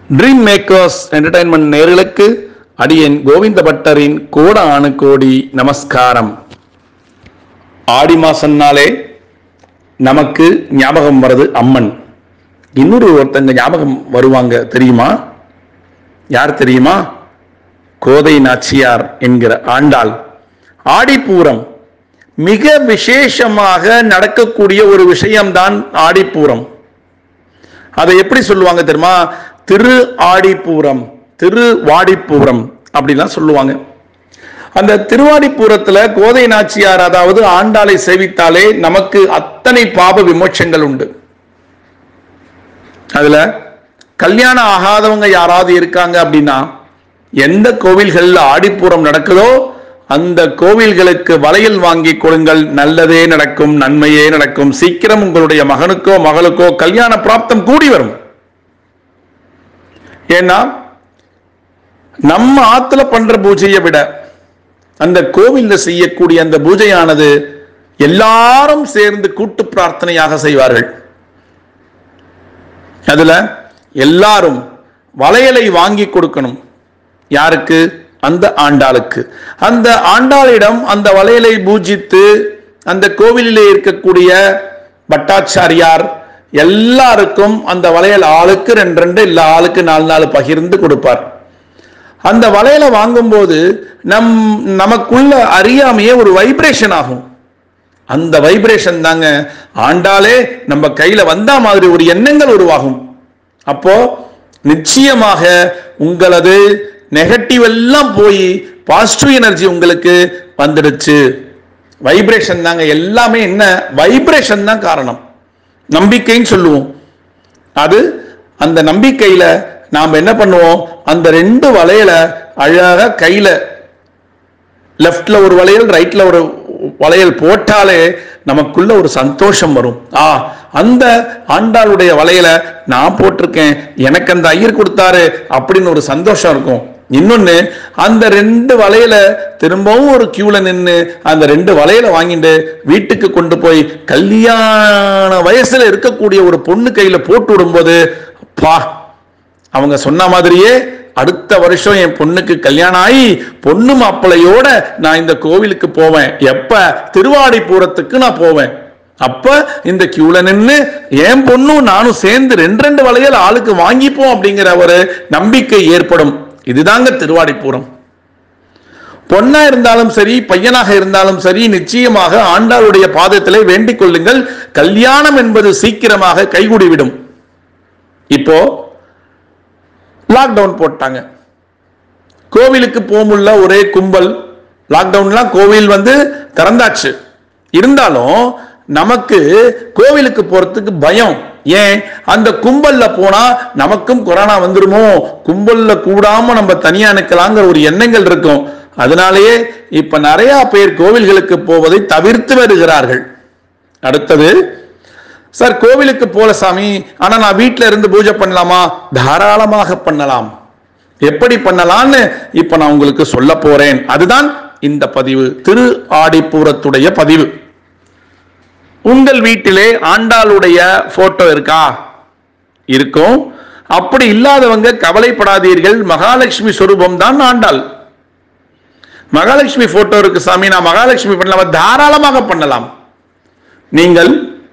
dream makers entertainment நேர்களுக்கு அடியன் கோவிந்த பட்டரின் கோட ஆணு கோடி நமஸ்காரம் ஆடி மாசம்னாலே நமக்கு ஞாபகம் வருது அம்மன் இன்னொரு ஒருத்தங்க ஞாபகம் வருவாங்க தெரியுமா யார் தெரியுமா கோதை நாச்சியார் என்கிற ஆண்டாள் ஆடிப்பூரம் மிக விசேஷமாக நடக்கக்கூடிய ஒரு விஷயம்தான் ஆடிப்பூரம் அதை எப்படி சொல்லுவாங்க தெரியுமா திரு ஆடிப்பூரம் திரு வாடிப்பூரம் அப்படிலாம் சொல்லுவாங்க அந்த திருவாடிப்பூரத்துல கோதை நாச்சியார் அதாவது ஆண்டாளை சேவித்தாலே நமக்கு அத்தனை பாப விமோச்சங்கள் உண்டு அதுல கல்யாணம் ஆகாதவங்க யாராவது இருக்காங்க அப்படின்னா எந்த கோவில்கள்ல ஆடிப்பூரம் நடக்குதோ அந்த கோவில்களுக்கு வளையல் வாங்கி கொடுங்கள் நல்லதே நடக்கும் நன்மையே நடக்கும் சீக்கிரம் உங்களுடைய மகனுக்கோ மகளுக்கோ கல்யாண பிராப்தம் கூடி வரும் ஏன்னா நம்ம ஆத்துல பண்ற பூஜையை விட அந்த கோவில்ல செய்யக்கூடிய அந்த பூஜையானது எல்லாரும் சேர்ந்து கூட்டு பிரார்த்தனையாக செய்வார்கள் அதுல எல்லாரும் வளையலை வாங்கி கொடுக்கணும் யாருக்கு அந்த ஆண்டாளுக்கு அந்த ஆண்டாளிடம் அந்த வளையலை பூஜித்து அந்த கோவிலிலே இருக்கக்கூடிய பட்டாச்சாரியார் எல்லாருக்கும் அந்த வளையல் ஆளுக்கு ரெண்டு ரெண்டு இல்ல ஆளுக்கு நாலு நாலு பகிர்ந்து கொடுப்பார் அந்த வளையலை வாங்கும்போது நம் நமக்குள்ள அறியாமையே ஒரு வைப்ரேஷன் ஆகும் அந்த வைப்ரேஷன் தாங்க ஆண்டாலே நம்ம கையில வந்தா மாதிரி ஒரு எண்ணங்கள் உருவாகும் அப்போ நிச்சயமாக உங்களது நெகட்டிவ் எல்லாம் போய் பாசிட்டிவ் எனர்ஜி உங்களுக்கு வந்துடுச்சு வைப்ரேஷன் தாங்க எல்லாமே என்ன வைப்ரேஷன் தான் காரணம் நம்பிக்கைன்னு சொல்லுவோம் அது அந்த நம்பிக்கையில நாம் என்ன பண்ணுவோம் அந்த ரெண்டு வளையல அழகா கையில லெஃப்ட்ல ஒரு வளையல் ரைட்ல ஒரு வளையல் போட்டாலே நமக்குள்ள ஒரு சந்தோஷம் வரும் ஆ அந்த ஆண்டாளுடைய வளையல நான் போட்டிருக்கேன் எனக்கு அந்த ஐயர் கொடுத்தாரு அப்படின்னு ஒரு சந்தோஷம் இருக்கும் இன்னொன்னு அந்த ரெண்டு வளையல திரும்பவும் ஒரு கியூல நின்று அந்த ரெண்டு வளையல வாங்கிட்டு வீட்டுக்கு கொண்டு போய் கல்யாண வயசுல இருக்கக்கூடிய ஒரு பொண்ணு கையில போட்டு விடும்போது பா அவங்க சொன்ன மாதிரியே அடுத்த வருஷம் என் பொண்ணுக்கு கல்யாணம் ஆகி பொண்ணு மாப்பிள்ளையோட நான் இந்த கோவிலுக்கு போவேன் எப்ப திருவாடிபுரத்துக்கு நான் போவேன் அப்ப இந்த கியூல நின்று என் பொண்ணும் நானும் சேர்ந்து ரெண்டு ரெண்டு வளையல் ஆளுக்கு வாங்கிப்போம் அப்படிங்கிற ஒரு நம்பிக்கை ஏற்படும் இதுதாங்க திருவாடிபுரம் பொண்ணா இருந்தாலும் சரி பையனாக இருந்தாலும் சரி நிச்சயமாக ஆண்டாளுடைய பாதத்திலே வேண்டிக் கொள்ளுங்கள் கல்யாணம் என்பது சீக்கிரமாக கைகூடிவிடும் இப்போ லாக்டவுன் போட்டாங்க கோவிலுக்கு போமுள்ள ஒரே கும்பல் லாக்டவுன்லாம் கோவில் வந்து திறந்தாச்சு இருந்தாலும் நமக்கு கோவிலுக்கு போறதுக்கு பயம் ஏன் அந்த கும்பல்ல போனா நமக்கும் கொரோனா வந்துருமோ கும்பல்ல கூடாம நம்ம தனியா நிக்கலாங்கிற ஒரு எண்ணங்கள் இருக்கும் அதனாலேயே இப்ப நிறைய பேர் கோவில்களுக்கு போவதை தவிர்த்து வருகிறார்கள் அடுத்தது சார் கோவிலுக்கு போல சாமி ஆனா நான் வீட்டில இருந்து பூஜை பண்ணலாமா தாராளமாக பண்ணலாம் எப்படி பண்ணலாம்னு இப்ப நான் உங்களுக்கு சொல்ல போறேன் அதுதான் இந்த பதிவு திரு ஆடிப்பூரத்துடைய பதிவு உங்கள் வீட்டிலே ஆண்டாளுடைய போட்டோ இருக்கா இருக்கும் அப்படி இல்லாதவங்க கவலைப்படாதீர்கள் மகாலட்சுமி சொரூபம் தான் ஆண்டாள் மகாலட்சுமி போட்டோ இருக்கு சாமி நான் மகாலட்சுமி பண்ணலாம் தாராளமாக பண்ணலாம் நீங்கள்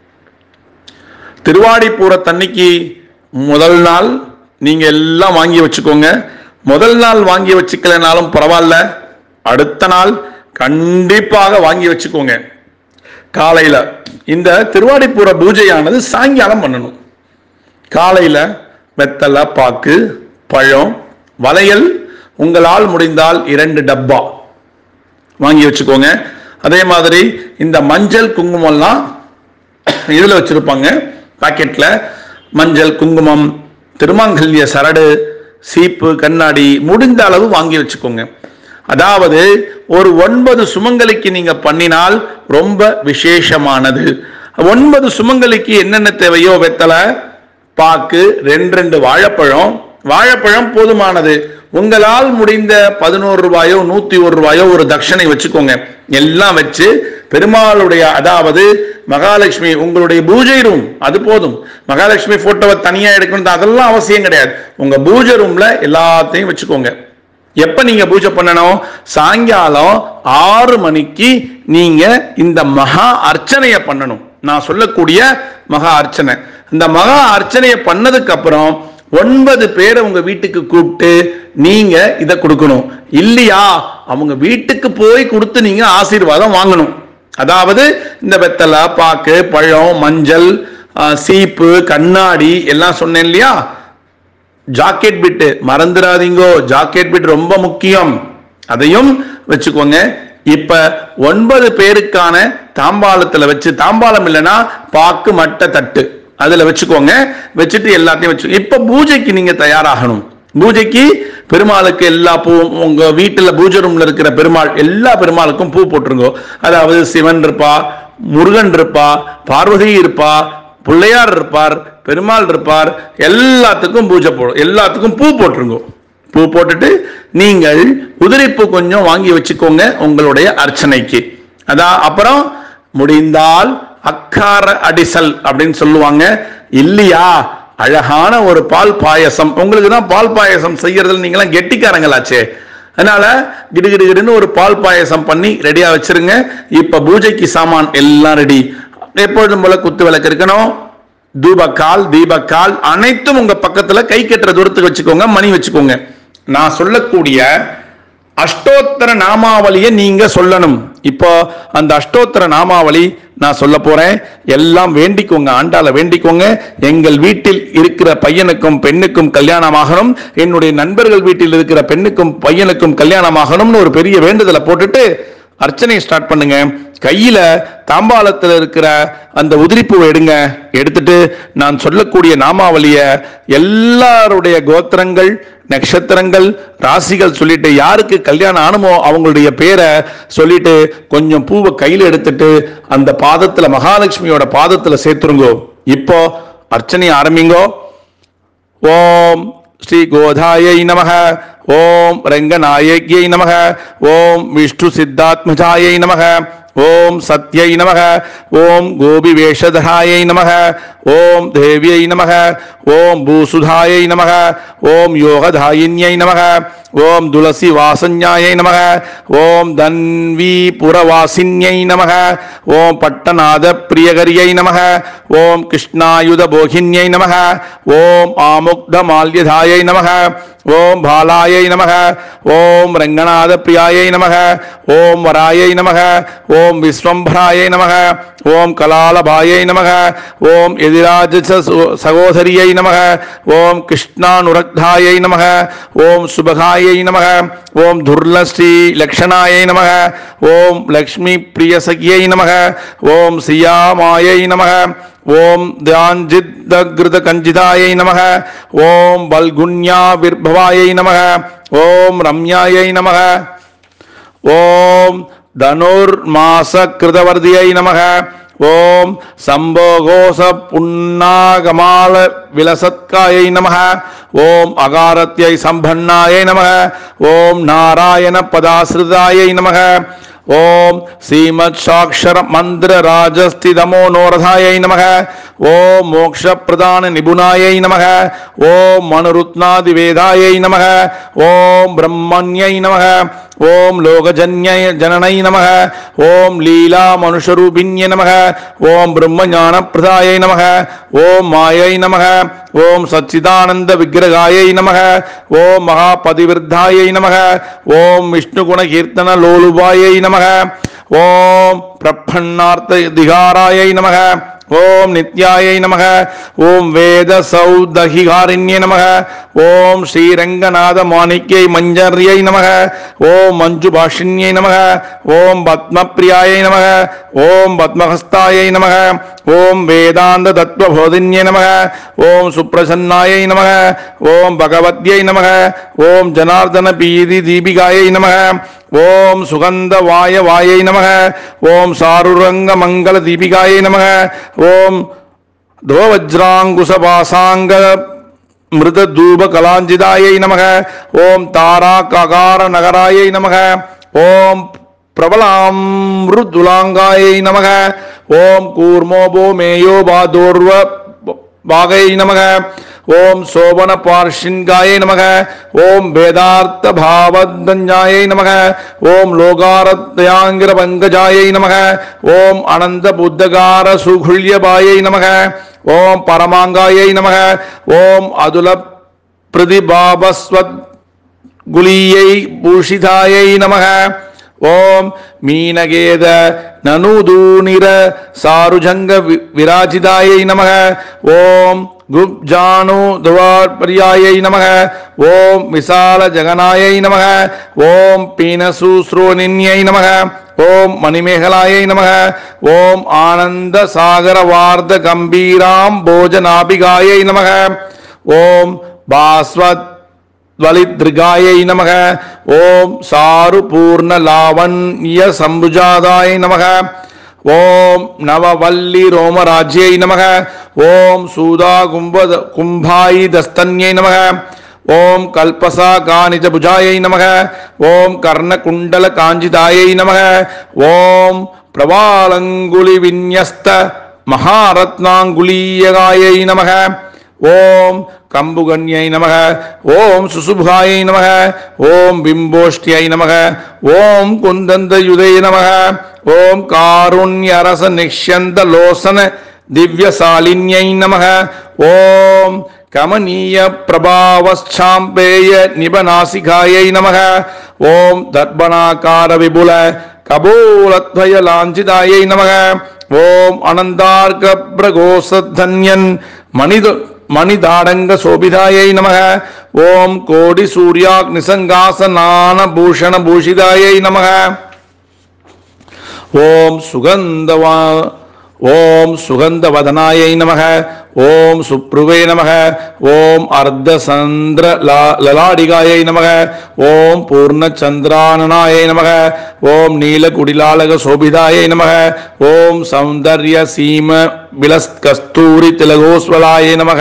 திருவாடிப்பூரத்தன்னைக்கு முதல் நாள் நீங்க எல்லாம் வாங்கி வச்சுக்கோங்க முதல் நாள் வாங்கி வச்சுக்கலனாலும் பரவாயில்ல அடுத்த நாள் கண்டிப்பாக வாங்கி வச்சுக்கோங்க காலையில இந்த திருவாடிப்பூர பூஜையானது சாயங்காலம் பண்ணணும் காலையில வெத்தலை பாக்கு பழம் வளையல் உங்களால் முடிந்தால் இரண்டு டப்பா வாங்கி வச்சுக்கோங்க அதே மாதிரி இந்த மஞ்சள் குங்குமம்லாம் இதுல வச்சிருப்பாங்க பாக்கெட்ல மஞ்சள் குங்குமம் திருமாங்கல்ய சரடு சீப்பு கண்ணாடி முடிந்த அளவு வாங்கி வச்சுக்கோங்க அதாவது ஒரு ஒன்பது சுமங்கலிக்கு நீங்க பண்ணினால் ரொம்ப விசேஷமானது ஒன்பது சுமங்கலிக்கு என்னென்ன தேவையோ வெத்தலை பாக்கு ரெண்டு ரெண்டு வாழைப்பழம் வாழைப்பழம் போதுமானது உங்களால் முடிந்த பதினோரு ரூபாயோ நூத்தி ஒரு ரூபாயோ ஒரு தட்சணை வச்சுக்கோங்க எல்லாம் வச்சு பெருமாளுடைய அதாவது மகாலட்சுமி உங்களுடைய பூஜை ரூம் அது போதும் மகாலட்சுமி போட்டோவை தனியா எடுக்கணும் அதெல்லாம் அவசியம் கிடையாது உங்க பூஜை ரூம்ல எல்லாத்தையும் வச்சுக்கோங்க எப்ப நீங்க பூஜை பண்ணணும் சாயங்காலம் ஆறு மணிக்கு நீங்க இந்த மகா அர்ச்சனையை பண்ணணும் நான் சொல்லக்கூடிய மகா அர்ச்சனை இந்த மகா அர்ச்சனையை பண்ணதுக்கு அப்புறம் ஒன்பது பேரை உங்க வீட்டுக்கு கூப்பிட்டு நீங்க இதை கொடுக்கணும் இல்லையா அவங்க வீட்டுக்கு போய் கொடுத்து நீங்க ஆசீர்வாதம் வாங்கணும் அதாவது இந்த வெத்தலை பாக்கு பழம் மஞ்சள் ஆ, சீப்பு கண்ணாடி எல்லாம் சொன்னேன் இல்லையா ஜாக்கெட் பிட்டு மறந்துடாதீங்கோ ஜாக்கெட் பிட் ரொம்ப முக்கியம் அதையும் வச்சுக்கோங்க இப்ப ஒன்பது பேருக்கான தாம்பாளத்துல வச்சு தாம்பாளம் இல்லைன்னா பாக்கு மட்டை தட்டு அதுல வச்சுக்கோங்க வச்சுட்டு எல்லாத்தையும் வச்சு இப்ப பூஜைக்கு நீங்க தயாராகணும் பூஜைக்கு பெருமாளுக்கு எல்லா பூ உங்க வீட்டுல பூஜை ரூம்ல இருக்கிற பெருமாள் எல்லா பெருமாளுக்கும் பூ போட்டுருங்க அதாவது சிவன் இருப்பா முருகன் இருப்பா பார்வதி இருப்பா பிள்ளையார் இருப்பார் பெருமாள் இருப்பார் எல்லாத்துக்கும் பூஜை போடும் எல்லாத்துக்கும் பூ போட்டுருங்க பூ போட்டுட்டு நீங்கள் உதிரிப்பூ கொஞ்சம் வாங்கி வச்சுக்கோங்க உங்களுடைய அர்ச்சனைக்கு அதான் அப்புறம் முடிந்தால் அக்கார அடிசல் அப்படின்னு சொல்லுவாங்க இல்லையா அழகான ஒரு பால் பாயசம் உங்களுக்கு தான் பால் பாயசம் செய்யறதுல நீங்களாம் கெட்டிக்காரங்களாச்சே அதனால கிடு கிடு கிடுன்னு ஒரு பால் பாயசம் பண்ணி ரெடியா வச்சிருங்க இப்ப பூஜைக்கு சாமான் எல்லாம் ரெடி எப்பொழுதும் போல குத்து விளக்கு இருக்கணும் தூபக்கால் தீபக்கால் அனைத்தும் உங்க பக்கத்துல கை கட்டுற தூரத்துக்கு வச்சுக்கோங்க மணி வச்சுக்கோங்க நான் சொல்லக்கூடிய அஷ்டோத்தர நாமாவளியை நீங்க சொல்லணும் இப்போ அந்த அஷ்டோத்தர நாமாவளி நான் சொல்ல போறேன் எல்லாம் வேண்டிக்கோங்க ஆண்டாள வேண்டிக்கோங்க எங்கள் வீட்டில் இருக்கிற பையனுக்கும் பெண்ணுக்கும் கல்யாணமாகணும் என்னுடைய நண்பர்கள் வீட்டில் இருக்கிற பெண்ணுக்கும் பையனுக்கும் கல்யாணமாகணும்னு ஒரு பெரிய வேண்டுதலை போட்டுட்டு அர்ச்சனை ஸ்டார்ட் பண்ணுங்க கையில தாம்பாளத்துல இருக்கிற அந்த உதிரிப்பூவை எடுங்க எடுத்துட்டு நான் சொல்லக்கூடிய நாமாவளிய எல்லாருடைய கோத்திரங்கள் நட்சத்திரங்கள் ராசிகள் சொல்லிட்டு யாருக்கு கல்யாணம் ஆனுமோ அவங்களுடைய பேரை சொல்லிட்டு கொஞ்சம் பூவை கையில எடுத்துட்டு அந்த பாதத்துல மகாலட்சுமியோட பாதத்துல சேர்த்துருங்கோ இப்போ அர்ச்சனை ஆரம்பிங்கோ ஓம் ஸ்ரீ கோதாயை நமக ஓம் ரங்கநாயகியை நமக ஓம் விஷ்ணு சித்தாத்மஜாயை நமக ஓம் சத்யை நமக ஓம் கோபி வேஷதராயை நமக ஓம் தேவியை நமக ஓம் பூசுதாயை நமக ஓம் யோகதாயின்யை நமக ஓம் துளசி வாசஞ்ஞாயை நமக ஓம் தன்வி புரவாசின்யை நமக ஓம் பட்டநாத பிரியகரியை நமக ஓம் கிருஷ்ணாயுத போகின்யை நமக ஓம் ஆமுக்த மால்யதாயை நமக ஓம் பாலாயை நமக ஓம் ரங்கநாத பிரியாயை நமக ஓம் வராயை நமக ஓம் விஸ்வம்பராயை நமக ஓம் கலாலபாயை நமக ஓம் எதிராஜ ச- சகோதரியை நமக ஓம் கிருஷ்ணானுரக்தாயை நமக ஓம் சுபகாயை நமக ஓம் துர்லஸ்ரீ லக்ஷணாயை நமக ஓம் லக்ஷ்மி பிரியசகியை நமக ஓம் சியாமாயை நமக ஓம் தியாஞ்சித்தகிருத கஞ்சிதாயை நமக ஓம் பல்குண்யா விர்பவாயை நமக ஓம் ரம்யாயை நமக ஓம் தனுர்மாச கிருதவர்தியை நமக ஓம் சம்போகோச புன்னாகமால விலசத்காயை நமக ஓம் அகாரத்யை சம்பன்னாயை நமக ஓம் நாராயண பதாசிரிதாயை நமக ஓம் ஸ்ரீமத் சாக்ஷர மந்திர ராஜஸ்திதமோ நோரதாயை நமக ஓம் மோக்ஷ பிரதான நிபுணாயை நமக ஓம் மனுருத்னாதி வேதாயை நமக ஓம் பிரம்மண்யை நமக ஓம் லோகஜன்ய ஜனனை நமக ஓம் லீலா மனுஷரூபிண்ய நமக ஓம் பிரம்மஞான பிரதாயை நமக ஓம் மாயை நமக ஓம் சச்சிதானந்த விக்கிரகாயை நமக ஓம் மகாபதிவிருத்தாயை நமக ஓம் விஷ்ணுகுண கீர்த்தன லோலுபாயை நமக ஓம் பிரபன்னார்த்த திகாராயை நமக ஓம் நித்யாயை நமக ஓம் வேத சௌதகிகாரிண்ய நமக ஓம் ஸ்ரீரங்கநாத மாணிக்யை மஞ்சரியை நமக ஓம் மஞ்சு பாஷின்யை நமக ஓம் பத்மப்பிரியாயை நமக ஓம் பத்மஹஸ்தாயை நமக ஓம் வேதாந்த தத்துவபோதின்யை நமக ஓம் சுப்ரசன்னாயை நமக ஓம் பகவத்யை நமக ஓம் ஜனார்தன பீதி தீபிகாயை நமக ஓம் சுகந்த வாய வாயை நமக ஓம் சாருரங்க மங்கள தீபிகாயை நமக ஓம் தோவஜ்ராங்குசபாசாங்க மிருத தூப கலாஞ்சிதாயை நமக ஓம் தாரா ககார நகராயை நமக ஓம் பிரபலாம் ருதுலாங்காயை நமக ஓம் கூர்மோபோ மேயோ பாதோர்வ வாகை நமக ஓம் சோபன பார்ஷின்காயை நமக ஓம் வேதார்த்த பாவதஞ்சாயை நமக ஓம் லோகாரத்யாங்கிர பங்கஜாயை நமக ஓம் அனந்த புத்தகார சுகுல்யபாயை நமக ஓம் பரமாங்காயை நமக ஓம் அதுல பிரதிபாபஸ்வத் குலியை பூஷிதாயை நமக ஓம் மீனகேத நனுதூனிர சாருஜங்க வி- விராஜிதாயை நமக ஓம் குப்ஜானு துவார்பரியாயை நமக ஓம் விசால ஜகனாயை நமக ஓம் பீனசூஸ்ரோனின்யை நமக ஓம் மணிமேகலாயை நமக ஓம் ஆனந்த சாகர வார்த்த கம்பீராம் போஜனாபிகாயை நமக ஓம் பாஸ்வத் வலித்ரிகாயை நமக ஓம் சாரு பூர்ண லாவண்ய சம்புஜாதாய நமக ஓம் நவவல்லி ரோமராஜ்யை நமக ஓம் சூதா கும்பத கும்பாயி தஸ்தன்யை நமக ஓம் கல்பசா காணிஜ புஜாயை நமக ஓம் கர்ணகுண்டல காஞ்சிதாயை நமக ஓம் பிரபாலங்குலி விநியஸ்த மகாரத்னாங்குலீயகாயை நமக ஓம் கம்புகன்யை நமக ஓம் சுசுபாயை நமக ஓம் பிம்போஷ்டியை நமக ஓம் குந்தந்த யுதை நமக ஓம் காருண்ய அரச நிஷ்யந்த லோசன திவ்யசாலின்யை நமக ஓம் கமனீய பிரபாவச்சாம்பேய நிபநாசிகாயை நமக ஓம் தர்பணாகார விபுல கபோலத்வய லாஞ்சிதாயை நமக ஓம் அனந்தார்க பிரகோசதன்யன் மனித மணிதாடங்க சோபிதாயை நமக ஓம் கோடி சூர்யாக் நிசங்காசனான பூஷண பூஷிதாயை நமக ஓம் சுகந்தவா ஓம் சுகந்தவதனாயை நமக ஓம் சுப்ருவே நமக ஓம் அர்த்தசந்திர லா- லலாடிகாயை நமக ஓம் பூர்ணச்சந்திரானனாயை நமக ஓம் நீலகுடிலாலக சோபிதாயை நமக ஓம் சௌந்தர்ய சீம விலஸ் கஸ்தூரி திலகோஸ்வலாயை நமக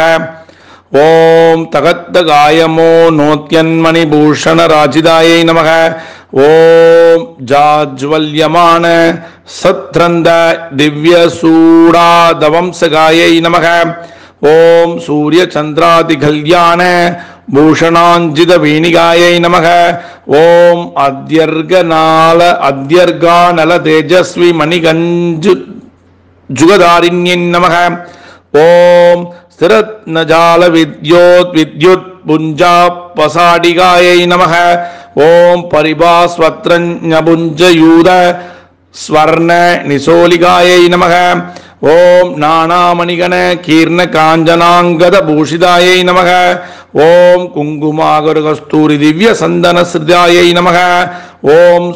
ஓம் தகத்த காயமோ நோத்யன்மணி பூஷண ராஜிதாயை நமக ஓம் ஜாஜ்வல்யமான சத்ரந்த திவ்ய சூடாதவம்சகாயை நமக ஓம் சூரிய சந்திராதி கல்யாண பூஷணாஞ்சித வீணிகாயை நமக ஓம் அத்யர்கநாள அத்யர்காநல தேஜஸ்வி மணிகஞ்சு ஜுகதாரிண்யின் நமக ஓம் ஸ்திரத்னஜால வித்யோத் வித்யுத் புஞ்சா பசாடிகாயை நமக ஓம் பரிபாஸ்வத்ரஞபுஞ்சயூத ஸ்வர்ண நிசோலிகாயை நமக ஓம் நாணாமணிகண கீர்ண காஞ்சனாங்கத பூஷிதாயை நமக ஓம் குங்குமாகர கஸ்தூரி திவ்ய சந்தன சிருதாயை நமக ஓம்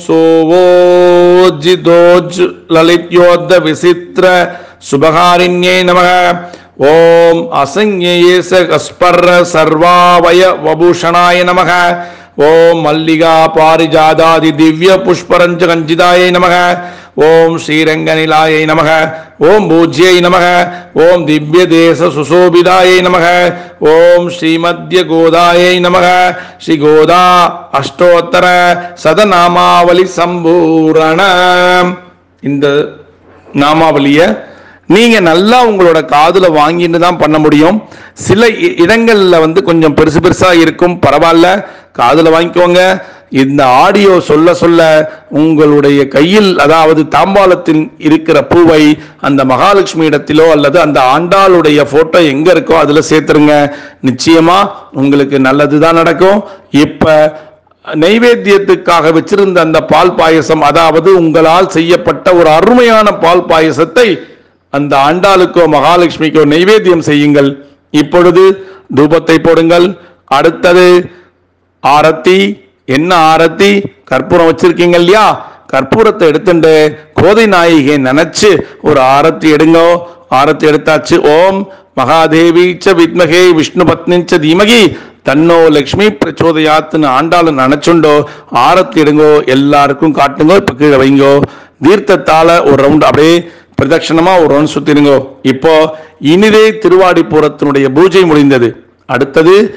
சோவோஜிதோஜ் லலித்யோத்த விசித்திர சுபகாரிண்யை நமக ஓம் அசங்கேயேச கஸ்பர்ர சர்வாவய வபூஷணாய நமக ஓம் மல்லிகா பாரிஜாதாதி திவ்ய புஷ்பரஞ்ச கஞ்சிதாயை நமக ஓம் ஸ்ரீரங்கநிலாயை நமக ஓம் பூஜ்யை நமக ஓம் திவ்ய தேச சுசோபிதாயை நமக ஓம் ஸ்ரீமத்ய கோதாயை நமக ஸ்ரீ கோதா அஷ்டோத்தர சதநாமாவலி சம்பூரண இந்த நாமாவளிய நீங்க நல்லா உங்களோட காதுல வாங்கிட்டு தான் பண்ண முடியும் சில இ- இடங்கள்ல வந்து கொஞ்சம் பெருசு பெருசா இருக்கும் பரவாயில்ல காதுல வாங்கிக்கோங்க இந்த ஆடியோ சொல்ல சொல்ல உங்களுடைய கையில் அதாவது தாம்பாளத்தில் இருக்கிற பூவை அந்த மகாலட்சுமி இடத்திலோ அல்லது அந்த ஆண்டாளுடைய போட்டோ எங்க இருக்கோ அதுல சேர்த்துருங்க நிச்சயமா உங்களுக்கு நல்லதுதான் நடக்கும் இப்ப நைவேத்தியத்துக்காக வச்சிருந்த அந்த பால் பாயசம் அதாவது உங்களால் செய்யப்பட்ட ஒரு அருமையான பால் பாயசத்தை அந்த ஆண்டாளுக்கோ மகாலட்சுமிக்கோ நைவேத்தியம் செய்யுங்கள் இப்பொழுது தூபத்தை போடுங்கள் அடுத்தது ஆரத்தி என்ன ஆரத்தி கற்பூரம் வச்சிருக்கீங்க இல்லையா கற்பூரத்தை எடுத்துட்டு கோதை நாயகியை நினைச்சு ஒரு ஆரத்தி எடுங்கோ ஆரத்தி எடுத்தாச்சு ஓம் மகாதேவி ச வித்மகே விஷ்ணு பத்னிச்ச தீமகி தன்னோ லக்ஷ்மி பிரச்சோதயாத்துன்னு ஆண்டாளு நினைச்சுண்டோ ஆரத்தி எடுங்கோ எல்லாருக்கும் காட்டுங்கோ இப்ப கீழே வைங்கோ தீர்த்தத்தால ஒரு ரவுண்ட் அப்படியே பிரதட்சணமா ஒரு ரவுண்ட் சுத்திருங்கோ இப்போ இனிதே திருவாடிப்புறத்தினுடைய பூஜை முடிந்தது அடுத்தது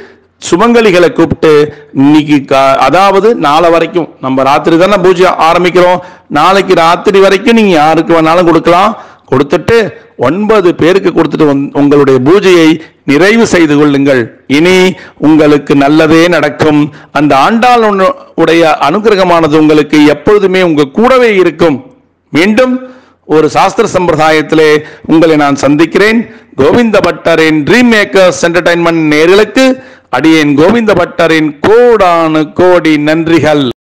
சுமங்கலிகளை கூப்பிட்டு இன்னைக்கு கா- அதாவது நாளை வரைக்கும் நம்ம ராத்திரி தானே பூஜை ஆரம்பிக்கிறோம் நாளைக்கு ராத்திரி வரைக்கும் நீங்க யாருக்கு வேணாலும் கொடுக்கலாம் கொடுத்துட்டு ஒன்பது பேருக்கு கொடுத்துட்டு வந்து- உங்களுடைய பூஜையை நிறைவு செய்து கொள்ளுங்கள் இனி உங்களுக்கு நல்லதே நடக்கும் அந்த ஆண்டாள் உன்னு- உடைய அனுகிரகமானது உங்களுக்கு எப்பொழுதுமே உங்க கூடவே இருக்கும் மீண்டும் ஒரு சாஸ்திர சம்பிரதாயத்திலே உங்களை நான் சந்திக்கிறேன் கோவிந்த பட்டரின் ட்ரீம் மேக்கர்ஸ் என்டர்டைன்மெண்ட் நேர்களுக்கு அடியேன் கோவிந்த பட்டரின் கோடானு கோடி நன்றிகள்